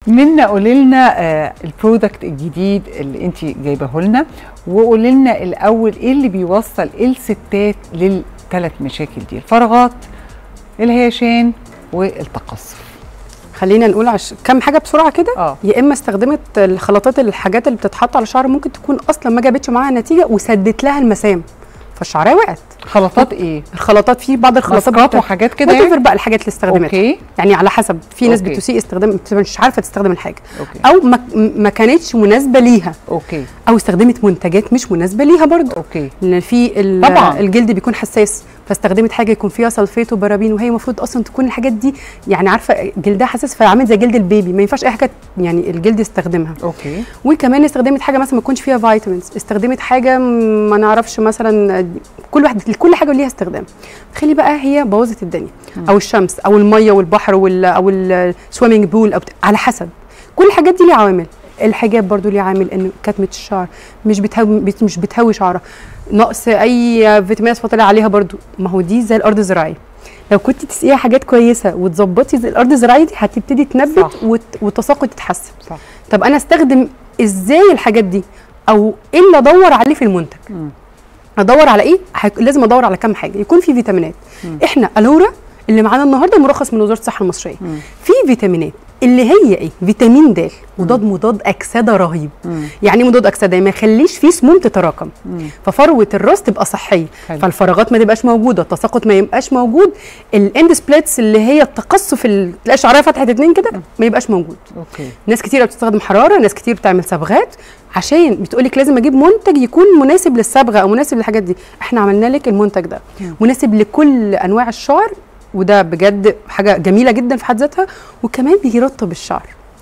منا قولي لنا آه البرودكت الجديد اللي انت جايباه لنا وقولي لنا الاول ايه اللي بيوصل الستات للثلاث مشاكل دي الفراغات الهيشان والتقصف خلينا نقول عش... كم حاجه بسرعه كده اه يا اما استخدمت الخلطات الحاجات اللي بتتحط على الشعر ممكن تكون اصلا ما جابتش معاها نتيجه وسدت لها المسام فالشعريه وقعت خلطات ايه الخلطات في بعض الخلطات ماسكات بت- وحاجات كده whatever يعني؟ بقى الحاجات اللي استخدمتها اوكي يعني على حسب في ناس أوكي. بتسيء استخدام بتبقى مش عارفه تستخدم الحاجه اوكي او ما, ما كانتش مناسبه ليها اوكي او استخدمت منتجات مش مناسبه ليها برضه اوكي لان في ال- طبعاً. الجلد بيكون حساس فاستخدمت حاجه يكون فيها سلفيت وبرابين وهي المفروض اصلا تكون الحاجات دي يعني عارفه جلدها حساس فعامل زي جلد البيبي ما ينفعش اي حاجه يعني الجلد يستخدمها اوكي وكمان استخدمت حاجه مثلا ما تكونش فيها فيتامينز استخدمت حاجه م- ما نعرفش مثلا كل واحد كل حاجه ليها استخدام تخلي بقى هي بوظت الدنيا او الشمس او الميه والبحر وال او السويمنج بول او بت- على حسب كل الحاجات دي ليها عوامل الحجاب برضو ليه عامل ان كتمه الشعر مش بتهوي بت- مش بتهوي شعرها نقص اي فيتامينات فطلع عليها برضو ما هو دي زي الارض الزراعيه لو كنت تسقيها حاجات كويسه وتظبطي زي الارض الزراعيه دي هتبتدي تنبت صح. وت- والتساقط يتحسن صح طب انا استخدم ازاي الحاجات دي او ايه اللي ادور عليه في المنتج مم. ادور على ايه هك- لازم ادور على كام حاجه يكون في فيتامينات مم. احنا الورا اللي معانا النهارده مرخص من وزاره الصحه المصريه مم. في فيتامينات اللي هي ايه فيتامين د مضاد مضاد اكسده رهيب مم. يعني إيه مضاد اكسده ما يخليش فيه سموم تتراكم مم. ففروه الراس تبقى صحيه حلو. فالفراغات ما تبقاش موجوده التساقط ما يبقاش موجود الاند سبليتس اللي هي التقصف ال- تلاقي شعرها فتحت اتنين كده ما يبقاش موجود اوكي ناس كتيره بتستخدم حراره ناس كتير بتعمل صبغات عشان بتقولك لازم اجيب منتج يكون مناسب للصبغه او مناسب للحاجات دي احنا عملنا لك المنتج ده مم. مناسب لكل انواع الشعر وده بجد حاجه جميله جدا في حد ذاتها وكمان بيرطب الشعر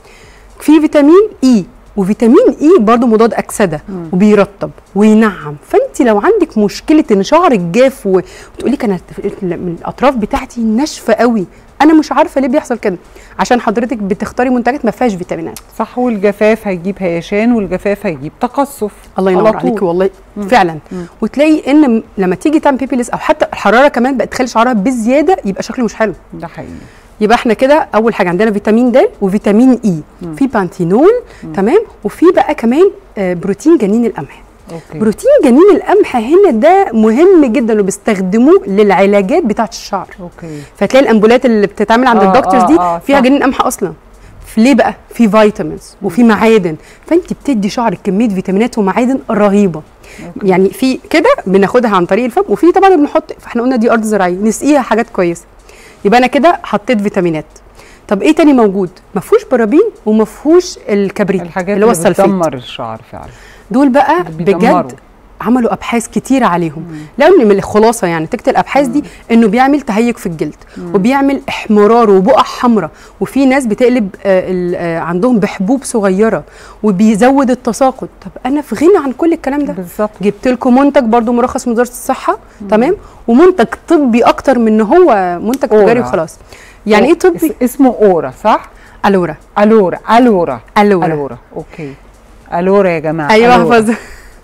في فيتامين اي وفيتامين اي برضو مضاد اكسده مم. وبيرطب وينعم فانت لو عندك مشكله ان شعرك جاف و- وتقولي انا من الاطراف بتاعتي ناشفه قوي انا مش عارفه ليه بيحصل كده عشان حضرتك بتختاري منتجات ما فيهاش فيتامينات صح والجفاف هيجيب هيشان والجفاف هيجيب تقصف الله على ينور طول. عليكي والله مم. فعلا مم. وتلاقي ان م- لما تيجي تعمل بيبي او حتى الحراره كمان بقت تخلي شعرها بزياده يبقى شكله مش حلو ده حقيقي يبقى احنا كده اول حاجه عندنا فيتامين د وفيتامين اي مم. في بانتينول تمام وفي بقى كمان آه، بروتين جنين القمح اوكي بروتين جنين القمح هنا ده مهم جدا وبيستخدموه للعلاجات بتاعه الشعر اوكي فتلاقي الامبولات اللي بتتعمل عند آه، الدكتورز آه، دي آه، فيها صح. جنين قمح اصلا في ليه بقى في فيتامينز وفي معادن فانت بتدي شعرك كميه فيتامينات ومعادن رهيبه أوكي. يعني في كده بناخدها عن طريق الفم وفي طبعا بنحط فاحنا قلنا دي ارض زراعيه نسقيها حاجات كويسه يبقى انا كده حطيت فيتامينات طب ايه تاني موجود ما فيهوش بارابين وما فيهوش الكبريت الحاجات اللي هو اللي السلفيت بتدمر الشعر فعلا دول بقى اللي بيدمروا. بجد عملوا ابحاث كتيره عليهم لان من الخلاصه يعني تكتب الابحاث دي انه بيعمل تهيج في الجلد وبيعمل احمرار وبقع حمراء وفي ناس بتقلب آه ال- آه عندهم بحبوب صغيره وبيزود التساقط طب انا في غنى عن كل الكلام ده بالظبط جبت لكم منتج برضو مرخص من وزاره الصحه تمام ومنتج طبي اكتر من ان هو منتج أورا. تجاري وخلاص يعني ايه طبي اس- اسمه اورا صح الورا الورا الورا الورا الورا اوكي الورا يا جماعه ايوه ألورا. احفظ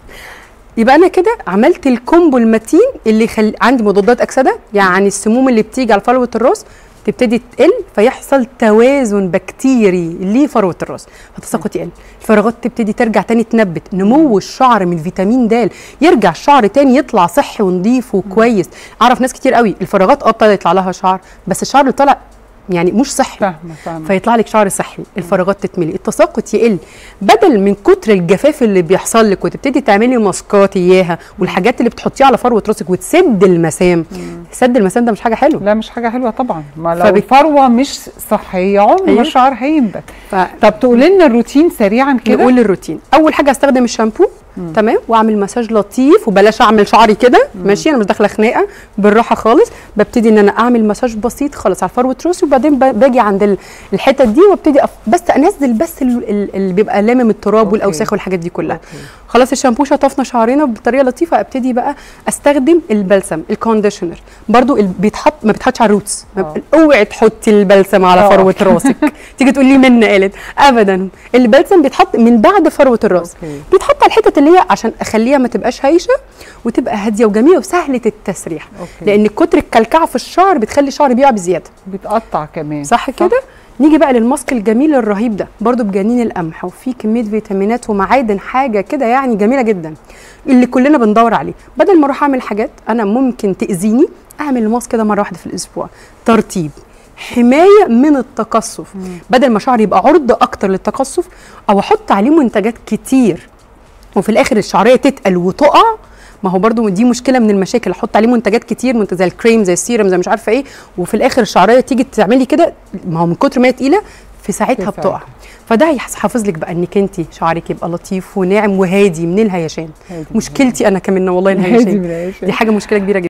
يبقى انا كده عملت الكومبو المتين اللي خل... عندي مضادات اكسده يعني السموم اللي بتيجي على فروه الراس تبتدي تقل فيحصل توازن بكتيري لفروه الراس فتساقط يقل الفراغات تبتدي ترجع تاني تنبت نمو الشعر من فيتامين د يرجع الشعر تاني يطلع صحي ونظيف وكويس اعرف ناس كتير قوي الفراغات اه ابتدى يطلع لها شعر بس الشعر اللي طلع يعني مش صحي فاهمه فاهمه فيطلع لك شعر صحي الفراغات تتملي التساقط يقل بدل من كتر الجفاف اللي بيحصل لك وتبتدي تعملي ماسكات اياها والحاجات اللي بتحطيها على فروه راسك وتسد المسام سد المسام ده مش حاجه حلوه لا مش حاجه حلوه طبعا ما لو فبت- الفروه مش صحيه عمر ما أيوه. الشعر هينبت ف... طب تقولي لنا الروتين سريعا كده نقول الروتين اول حاجه استخدم الشامبو تمام واعمل مساج لطيف وبلاش اعمل شعري كده ماشي انا مش داخله خناقه بالراحه خالص ببتدي ان انا اعمل مساج بسيط خالص على فروه راسي وبعدين ب- باجي عند ال- الحتت دي وابتدي أف... بس انزل بس ال- ال- اللي بيبقى لامم التراب أوكي. والاوساخ والحاجات دي كلها أوكي. خلاص الشامبو شطفنا شعرنا بطريقه لطيفه ابتدي بقى استخدم البلسم الكونديشنر برضو ال- بيتحط ما بيتحطش على الروتس ما آه. ب- اوعي تحطي البلسم على آه. فروه راسك تيجي تقول لي من قالت ابدا البلسم بيتحط من بعد فروه الراس أوكي. بيتحط على الحتت اللي هي عشان اخليها ما تبقاش هايشه وتبقى هاديه وجميله وسهله التسريح أوكي. لان كتر الكلكعه في الشعر بتخلي الشعر بيقع بزياده بتقطع كمان صح كده نيجي بقى للماسك الجميل الرهيب ده برضو بجنين القمح وفيه كميه فيتامينات ومعادن حاجه كده يعني جميله جدا اللي كلنا بندور عليه بدل ما اروح اعمل حاجات انا ممكن تاذيني اعمل الماسك ده مره واحده في الاسبوع ترطيب حمايه من التقصف بدل ما شعري يبقى عرضه اكتر للتقصف او احط عليه منتجات كتير وفي الاخر الشعريه تتقل وتقع ما هو برضو دي مشكله من المشاكل احط عليه منتجات كتير منتج زي الكريم زي السيرم زي مش عارفه ايه وفي الاخر الشعريه تيجي تعملي كده ما هو من كتر ما هي تقيله في ساعتها في بتقع فده هيحافظ لك بقى انك انت شعرك يبقى لطيف وناعم وهادي من الهيشان هادي. مشكلتي انا كمان والله هادي الهيشان من العيش. دي حاجه مشكله كبيره جدا